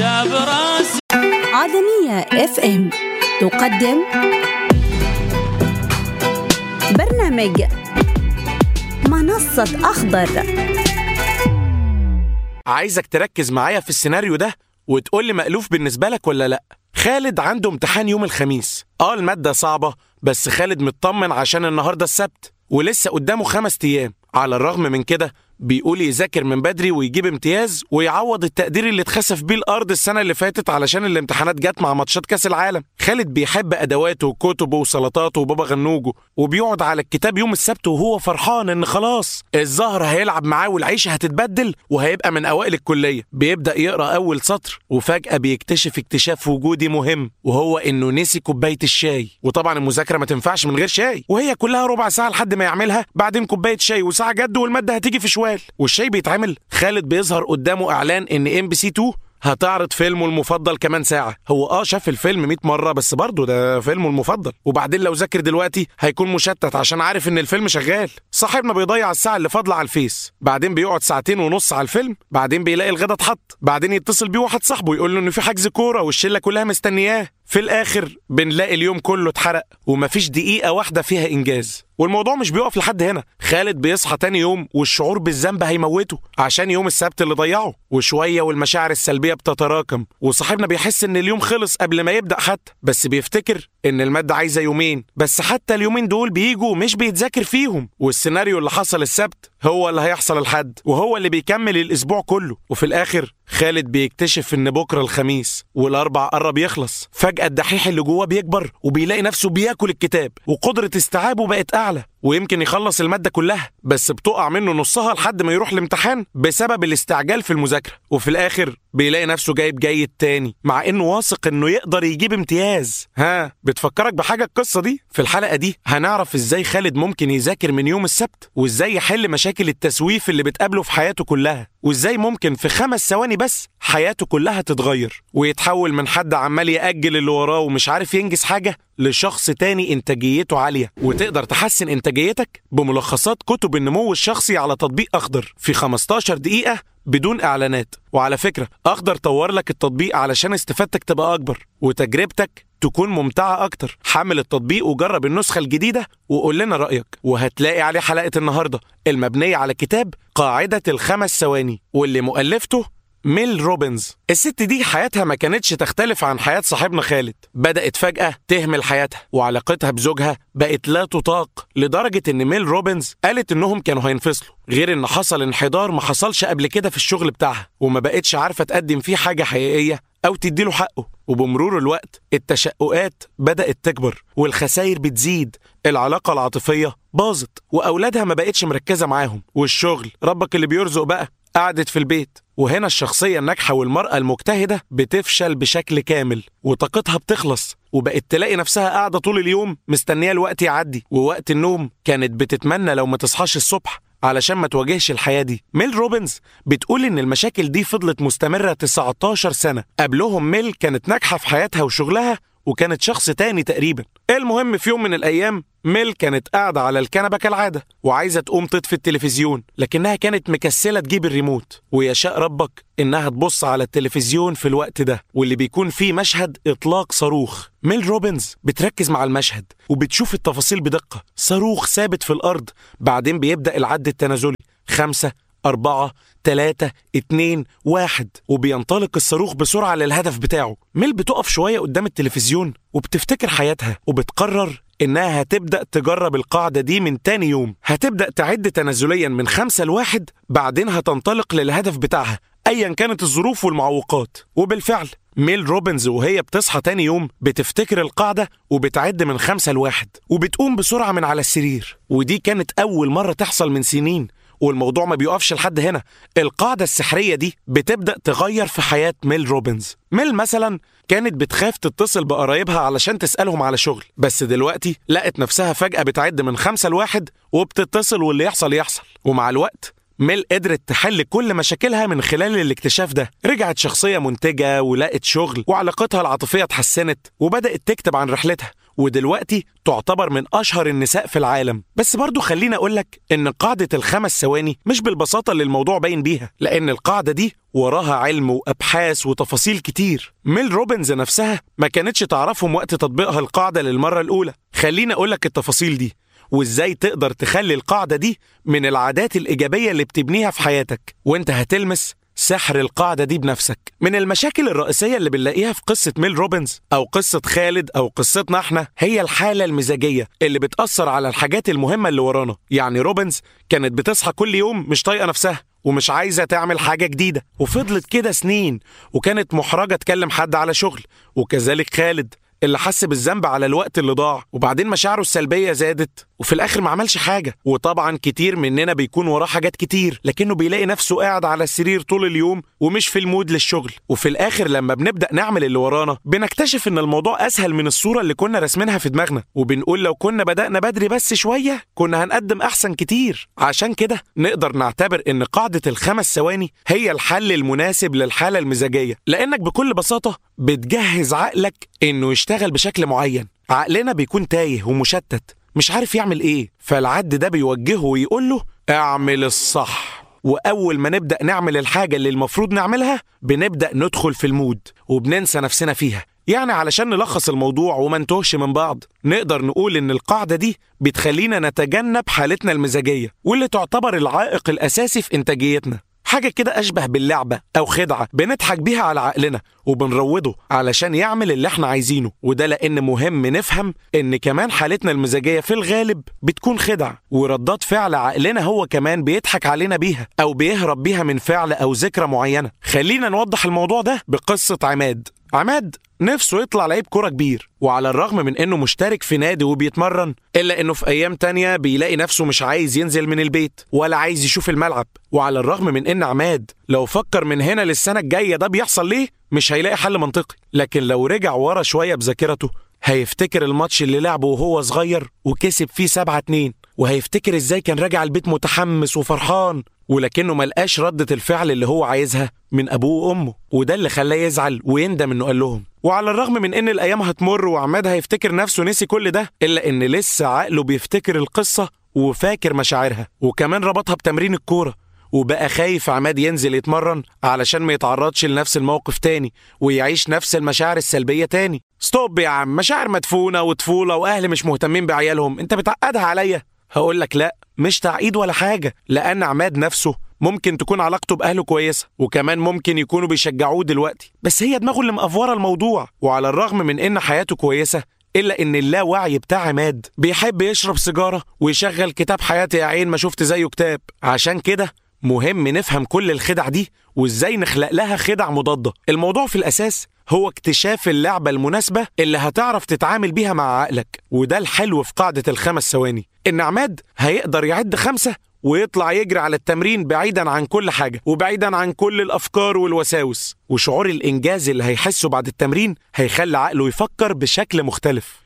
شاب راسي عالمية اف ام تقدم برنامج منصة أخضر عايزك تركز معايا في السيناريو ده وتقول لي مألوف بالنسبة لك ولا لأ خالد عنده امتحان يوم الخميس اه المادة صعبة بس خالد مطمن عشان النهاردة السبت ولسه قدامه خمس أيام على الرغم من كده بيقول يذاكر من بدري ويجيب امتياز ويعوض التقدير اللي اتخسف بيه الارض السنه اللي فاتت علشان الامتحانات جت مع ماتشات كاس العالم خالد بيحب ادواته وكتبه وسلطاته وبابا غنوجه وبيقعد على الكتاب يوم السبت وهو فرحان ان خلاص الزهر هيلعب معاه والعيشه هتتبدل وهيبقى من اوائل الكليه بيبدا يقرا اول سطر وفجاه بيكتشف اكتشاف وجودي مهم وهو انه نسي كوبايه الشاي وطبعا المذاكره ما تنفعش من غير شاي وهي كلها ربع ساعه لحد ما يعملها بعدين كوبايه شاي وساعه جد والماده هتيجي في شوال والشاي بيتعمل خالد بيظهر قدامه اعلان ان ام بي سي 2 هتعرض فيلمه المفضل كمان ساعة هو اه شاف الفيلم 100 مرة بس برضه ده فيلمه المفضل وبعدين لو ذاكر دلوقتي هيكون مشتت عشان عارف ان الفيلم شغال صاحبنا بيضيع الساعة اللي فاضلة على الفيس بعدين بيقعد ساعتين ونص على الفيلم بعدين بيلاقي الغدا اتحط بعدين يتصل بيه واحد صاحبه يقول له ان في حجز كورة والشلة كلها مستنياه في الاخر بنلاقي اليوم كله اتحرق ومفيش دقيقة واحدة فيها انجاز والموضوع مش بيقف لحد هنا خالد بيصحى تاني يوم والشعور بالذنب هيموته عشان يوم السبت اللي ضيعه وشوية والمشاعر السلبية بتتراكم وصاحبنا بيحس ان اليوم خلص قبل ما يبدأ حتى بس بيفتكر ان المادة عايزة يومين بس حتى اليومين دول بيجوا مش بيتذاكر فيهم والسيناريو اللي حصل السبت هو اللي هيحصل الحد وهو اللي بيكمل الاسبوع كله وفي الاخر خالد بيكتشف ان بكره الخميس والاربع قرب يخلص فجاه الدحيح اللي جواه بيكبر وبيلاقي نفسه بياكل الكتاب وقدره استيعابه بقت اعلى ويمكن يخلص المادة كلها بس بتقع منه نصها لحد ما يروح الامتحان بسبب الاستعجال في المذاكرة وفي الآخر بيلاقي نفسه جايب جيد تاني مع انه واثق انه يقدر يجيب امتياز ها بتفكرك بحاجة القصة دي في الحلقة دي هنعرف ازاي خالد ممكن يذاكر من يوم السبت وازاي يحل مشاكل التسويف اللي بتقابله في حياته كلها وازاي ممكن في خمس ثواني بس حياته كلها تتغير ويتحول من حد عمال يأجل اللي وراه ومش عارف ينجز حاجة لشخص تاني انتاجيته عالية وتقدر تحسن انتاجيتك بملخصات كتب النمو الشخصي على تطبيق اخضر في 15 دقيقة بدون اعلانات وعلى فكرة اخضر طور لك التطبيق علشان استفادتك تبقى اكبر وتجربتك تكون ممتعة أكتر حمل التطبيق وجرب النسخة الجديدة وقول لنا رأيك وهتلاقي عليه حلقة النهاردة المبنية على كتاب قاعدة الخمس ثواني واللي مؤلفته ميل روبنز الست دي حياتها ما كانتش تختلف عن حياة صاحبنا خالد بدأت فجأة تهمل حياتها وعلاقتها بزوجها بقت لا تطاق لدرجة ان ميل روبنز قالت انهم كانوا هينفصلوا غير ان حصل انحدار ما حصلش قبل كده في الشغل بتاعها وما بقتش عارفة تقدم فيه حاجة حقيقية أو تديله حقه وبمرور الوقت التشققات بدأت تكبر والخسائر بتزيد العلاقة العاطفية باظت وأولادها ما بقتش مركزة معاهم والشغل ربك اللي بيرزق بقى قعدت في البيت وهنا الشخصية الناجحة والمرأة المجتهدة بتفشل بشكل كامل وطاقتها بتخلص وبقت تلاقي نفسها قاعدة طول اليوم مستنية الوقت يعدي ووقت النوم كانت بتتمنى لو ما تصحاش الصبح علشان ما تواجهش الحياة دي ميل روبنز بتقول إن المشاكل دي فضلت مستمرة 19 سنة قبلهم ميل كانت ناجحة في حياتها وشغلها وكانت شخص تاني تقريبا المهم في يوم من الأيام ميل كانت قاعدة على الكنبة كالعادة وعايزة تقوم تطفي التلفزيون لكنها كانت مكسلة تجيب الريموت ويشاء ربك إنها تبص على التلفزيون في الوقت ده واللي بيكون فيه مشهد إطلاق صاروخ ميل روبنز بتركز مع المشهد وبتشوف التفاصيل بدقة صاروخ ثابت في الأرض بعدين بيبدأ العد التنازلي خمسة أربعة تلاتة اتنين واحد وبينطلق الصاروخ بسرعة للهدف بتاعه ميل بتقف شوية قدام التلفزيون وبتفتكر حياتها وبتقرر إنها هتبدأ تجرب القاعدة دي من تاني يوم هتبدأ تعد تنازليا من خمسة لواحد بعدين هتنطلق للهدف بتاعها أيا كانت الظروف والمعوقات وبالفعل ميل روبنز وهي بتصحى تاني يوم بتفتكر القاعدة وبتعد من خمسة لواحد وبتقوم بسرعة من على السرير ودي كانت أول مرة تحصل من سنين والموضوع ما بيقفش لحد هنا القاعدة السحرية دي بتبدأ تغير في حياة ميل روبنز ميل مثلا كانت بتخاف تتصل بقرايبها علشان تسألهم على شغل بس دلوقتي لقت نفسها فجأة بتعد من خمسة لواحد وبتتصل واللي يحصل يحصل ومع الوقت ميل قدرت تحل كل مشاكلها من خلال الاكتشاف ده رجعت شخصية منتجة ولقت شغل وعلاقتها العاطفية اتحسنت وبدأت تكتب عن رحلتها ودلوقتي تعتبر من أشهر النساء في العالم بس برضو خليني أقولك إن قاعدة الخمس ثواني مش بالبساطة اللي الموضوع باين بيها لأن القاعدة دي وراها علم وأبحاث وتفاصيل كتير ميل روبنز نفسها ما كانتش تعرفهم وقت تطبيقها القاعدة للمرة الأولى خليني أقولك التفاصيل دي وازاي تقدر تخلي القاعدة دي من العادات الإيجابية اللي بتبنيها في حياتك وانت هتلمس سحر القاعدة دي بنفسك من المشاكل الرئيسية اللي بنلاقيها في قصة ميل روبنز أو قصة خالد أو قصتنا احنا هي الحالة المزاجية اللي بتأثر على الحاجات المهمة اللي ورانا يعني روبنز كانت بتصحى كل يوم مش طايقة نفسها ومش عايزة تعمل حاجة جديدة وفضلت كده سنين وكانت محرجة تكلم حد على شغل وكذلك خالد اللي حس بالذنب على الوقت اللي ضاع وبعدين مشاعره السلبية زادت وفي الآخر ما عملش حاجة وطبعا كتير مننا بيكون وراه حاجات كتير لكنه بيلاقي نفسه قاعد على السرير طول اليوم ومش في المود للشغل وفي الآخر لما بنبدأ نعمل اللي ورانا بنكتشف إن الموضوع أسهل من الصورة اللي كنا راسمينها في دماغنا وبنقول لو كنا بدأنا بدري بس شوية كنا هنقدم أحسن كتير عشان كده نقدر نعتبر إن قاعدة الخمس ثواني هي الحل المناسب للحالة المزاجية لأنك بكل بساطة بتجهز عقلك إنه يشتغل بشكل معين عقلنا بيكون تايه ومشتت مش عارف يعمل ايه فالعد ده بيوجهه ويقول له اعمل الصح واول ما نبدا نعمل الحاجه اللي المفروض نعملها بنبدا ندخل في المود وبننسى نفسنا فيها يعني علشان نلخص الموضوع وما نتوهش من بعض نقدر نقول ان القاعده دي بتخلينا نتجنب حالتنا المزاجيه واللي تعتبر العائق الاساسي في انتاجيتنا حاجة كده أشبه باللعبة أو خدعة بنضحك بيها على عقلنا وبنروضه علشان يعمل اللي احنا عايزينه وده لأن مهم نفهم إن كمان حالتنا المزاجية في الغالب بتكون خدع وردات فعل عقلنا هو كمان بيضحك علينا بيها أو بيهرب بيها من فعل أو ذكرى معينة خلينا نوضح الموضوع ده بقصة عماد عماد نفسه يطلع لعيب كورة كبير وعلى الرغم من انه مشترك في نادي وبيتمرن الا انه في ايام تانية بيلاقي نفسه مش عايز ينزل من البيت ولا عايز يشوف الملعب وعلى الرغم من ان عماد لو فكر من هنا للسنة الجاية ده بيحصل ليه مش هيلاقي حل منطقي لكن لو رجع ورا شوية بذاكرته هيفتكر الماتش اللي لعبه وهو صغير وكسب فيه 7 2 وهيفتكر ازاي كان راجع البيت متحمس وفرحان ولكنه ملقاش ردة الفعل اللي هو عايزها من أبوه وأمه وده اللي خلاه يزعل ويندم إنه قال لهم وعلى الرغم من إن الأيام هتمر وعماد هيفتكر نفسه نسي كل ده إلا إن لسه عقله بيفتكر القصة وفاكر مشاعرها وكمان ربطها بتمرين الكورة وبقى خايف عماد ينزل يتمرن علشان ما يتعرضش لنفس الموقف تاني ويعيش نفس المشاعر السلبية تاني ستوب يا عم مشاعر مدفونة وطفولة وأهل مش مهتمين بعيالهم أنت بتعقدها عليا هقول لك لا مش تعقيد ولا حاجة لأن عماد نفسه ممكن تكون علاقته بأهله كويسة وكمان ممكن يكونوا بيشجعوه دلوقتي بس هي دماغه اللي مقفورة الموضوع وعلى الرغم من إن حياته كويسة إلا إن اللاوعي بتاع عماد بيحب يشرب سيجارة ويشغل كتاب حياتي يا عين ما شفت زيه كتاب عشان كده مهم نفهم كل الخدع دي وإزاي نخلق لها خدع مضادة الموضوع في الأساس هو اكتشاف اللعبة المناسبة اللي هتعرف تتعامل بيها مع عقلك وده الحلو في قاعدة الخمس ثواني إن عماد هيقدر يعد خمسة ويطلع يجري على التمرين بعيدا عن كل حاجة وبعيدا عن كل الأفكار والوساوس وشعور الإنجاز اللي هيحسه بعد التمرين هيخلي عقله يفكر بشكل مختلف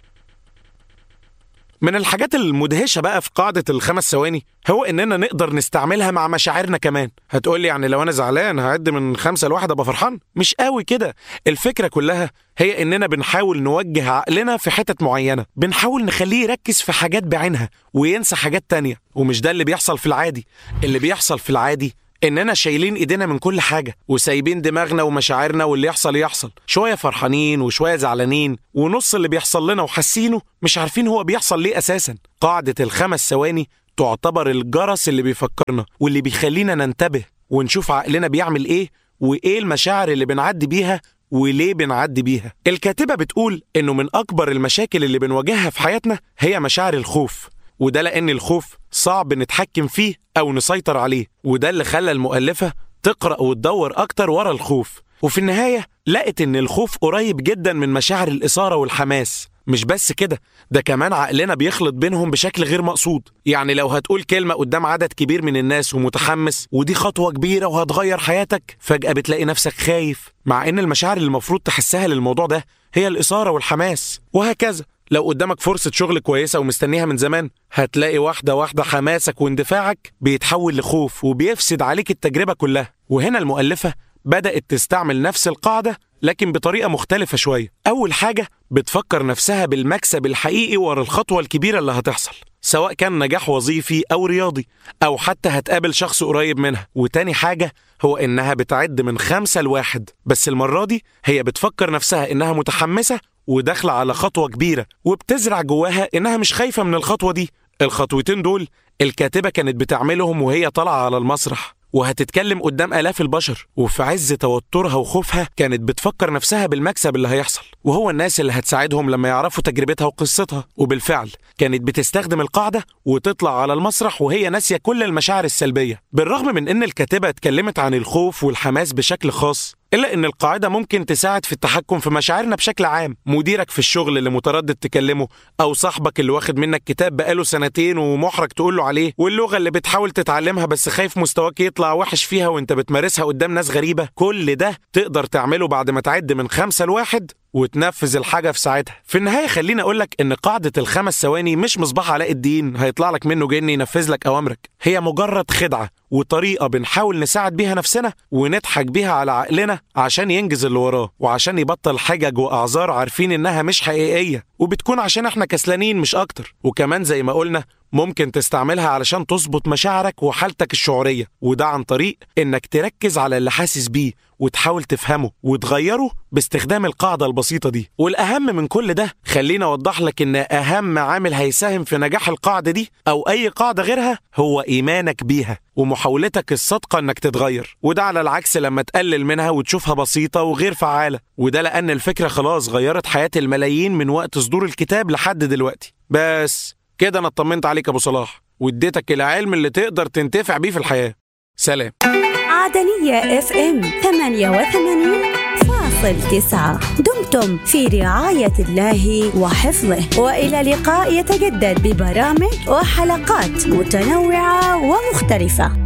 من الحاجات المدهشة بقى في قاعدة الخمس ثواني هو إننا نقدر نستعملها مع مشاعرنا كمان هتقولي يعني لو أنا زعلان هعد من خمسة لواحد أبقى فرحان مش قوي كده الفكرة كلها هي إننا بنحاول نوجه عقلنا في حتت معينة بنحاول نخليه يركز في حاجات بعينها وينسى حاجات تانية ومش ده اللي بيحصل في العادي اللي بيحصل في العادي اننا شايلين ايدينا من كل حاجه وسايبين دماغنا ومشاعرنا واللي يحصل يحصل شويه فرحانين وشويه زعلانين ونص اللي بيحصل لنا وحاسينه مش عارفين هو بيحصل ليه اساسا قاعده الخمس ثواني تعتبر الجرس اللي بيفكرنا واللي بيخلينا ننتبه ونشوف عقلنا بيعمل ايه وايه المشاعر اللي بنعدي بيها وليه بنعدي بيها الكاتبه بتقول انه من اكبر المشاكل اللي بنواجهها في حياتنا هي مشاعر الخوف وده لأن الخوف صعب نتحكم فيه أو نسيطر عليه وده اللي خلى المؤلفة تقرأ وتدور أكتر ورا الخوف وفي النهاية لقت إن الخوف قريب جدا من مشاعر الإثارة والحماس مش بس كده ده كمان عقلنا بيخلط بينهم بشكل غير مقصود يعني لو هتقول كلمة قدام عدد كبير من الناس ومتحمس ودي خطوة كبيرة وهتغير حياتك فجأة بتلاقي نفسك خايف مع إن المشاعر اللي المفروض تحسها للموضوع ده هي الإثارة والحماس وهكذا لو قدامك فرصة شغل كويسة ومستنيها من زمان هتلاقي واحدة واحدة حماسك واندفاعك بيتحول لخوف وبيفسد عليك التجربة كلها وهنا المؤلفة بدأت تستعمل نفس القاعدة لكن بطريقة مختلفة شوية أول حاجة بتفكر نفسها بالمكسب الحقيقي ورا الخطوة الكبيرة اللي هتحصل سواء كان نجاح وظيفي أو رياضي أو حتى هتقابل شخص قريب منها وتاني حاجة هو إنها بتعد من خمسة لواحد بس المرة دي هي بتفكر نفسها إنها متحمسة وداخلة على خطوة كبيرة وبتزرع جواها إنها مش خايفة من الخطوة دي الخطوتين دول الكاتبة كانت بتعملهم وهي طالعة على المسرح وهتتكلم قدام آلاف البشر وفي عز توترها وخوفها كانت بتفكر نفسها بالمكسب اللي هيحصل وهو الناس اللي هتساعدهم لما يعرفوا تجربتها وقصتها وبالفعل كانت بتستخدم القاعدة وتطلع على المسرح وهي ناسية كل المشاعر السلبية بالرغم من إن الكاتبة اتكلمت عن الخوف والحماس بشكل خاص إلا إن القاعدة ممكن تساعد في التحكم في مشاعرنا بشكل عام مديرك في الشغل اللي متردد تكلمه أو صاحبك اللي واخد منك كتاب بقاله سنتين ومحرج تقوله عليه واللغة اللي بتحاول تتعلمها بس خايف مستواك يطلع وحش فيها وانت بتمارسها قدام ناس غريبة كل ده تقدر تعمله بعد ما تعد من خمسة لواحد وتنفذ الحاجة في ساعتها في النهاية خليني أقولك إن قاعدة الخمس ثواني مش مصباح علاء الدين هيطلع لك منه جن ينفذ لك أوامرك هي مجرد خدعة وطريقة بنحاول نساعد بيها نفسنا ونضحك بيها على عقلنا عشان ينجز اللي وراه وعشان يبطل حجج وأعذار عارفين إنها مش حقيقية وبتكون عشان إحنا كسلانين مش أكتر وكمان زي ما قلنا ممكن تستعملها علشان تظبط مشاعرك وحالتك الشعورية وده عن طريق إنك تركز على اللي حاسس بيه وتحاول تفهمه وتغيره باستخدام القاعدة البسيطة دي والأهم من كل ده خليني أوضح لك إن أهم عامل هيساهم في نجاح القاعدة دي أو أي قاعدة غيرها هو إيمانك بيها ومحاولتك الصادقة إنك تتغير وده على العكس لما تقلل منها وتشوفها بسيطة وغير فعالة وده لأن الفكرة خلاص غيرت حياة الملايين من وقت صدور الكتاب لحد دلوقتي بس كده أنا اطمنت عليك يا أبو صلاح واديتك العلم اللي تقدر تنتفع بيه في الحياة سلام عدنية اف ام 88 فاصل تسعة دمتم في رعاية الله وحفظه وإلى لقاء يتجدد ببرامج وحلقات متنوعة ومختلفة